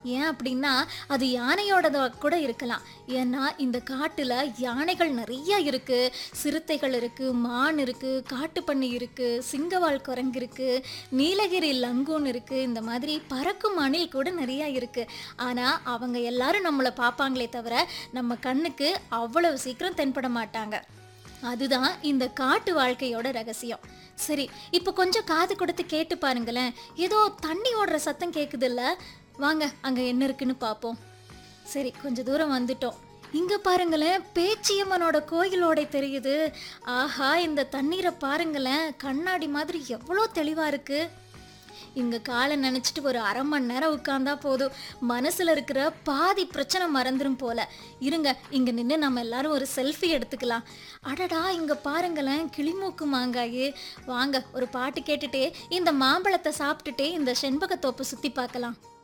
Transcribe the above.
ஏன் அப்படின்னா அது யானையோடதா கூட இருக்கலாம் ஏன்னா இந்த காட்டுல யானைகள் நிறைய இருக்கு சிறுத்தைகள் இருக்கு மான் இருக்கு காட்டுப்பன்னி இருக்கு சிங்கவால் குரங்கு இருக்கு நீலகிரி லங்கூன் இருக்கு இந்த மாதிரி பறக்கும் அணில் கூட நிறைய இருக்கு ஆனா அவங்க எல்லாரும் நம்மளை பார்ப்பாங்களே தவிர நம்ம கண்ணுக்கு அவ்வளவு சீக்கிரம் தென்பட மாட்டாங்க அதுதான் இந்த காட்டு வாழ்க்கையோட ரகசியம் சரி இப்போ கொஞ்சம் காது கொடுத்து கேட்டு பாருங்களேன் ஏதோ தண்ணி ஓடுற சத்தம் கேக்குதுல்ல வாங்க அங்க என்ன இருக்குன்னு பார்ப்போம் சரி கொஞ்ச தூரம் வந்துட்டோம் இங்க பாருங்களேன் பேச்சியம்மனோட கோயிலோட தெரியுது ஆஹா இந்த தண்ணீரை பாருங்களேன் கண்ணாடி மாதிரி எவ்வளோ தெளிவா இருக்கு இங்க காலை நினைச்சிட்டு ஒரு அரை மணி நேரம் உட்கார்ந்தா போதும் மனசுல இருக்கிற பாதி பிரச்சனை மறந்துடும் போல இருங்க இங்க நின்று நம்ம எல்லாரும் ஒரு செல்ஃபி எடுத்துக்கலாம் அடடா இங்க பாருங்களேன் கிளிமூக்கு மாங்காயே வாங்க ஒரு பாட்டு கேட்டுட்டே இந்த மாம்பழத்தை சாப்பிட்டுட்டே இந்த செண்பகத்தோப்பு சுத்தி பார்க்கலாம்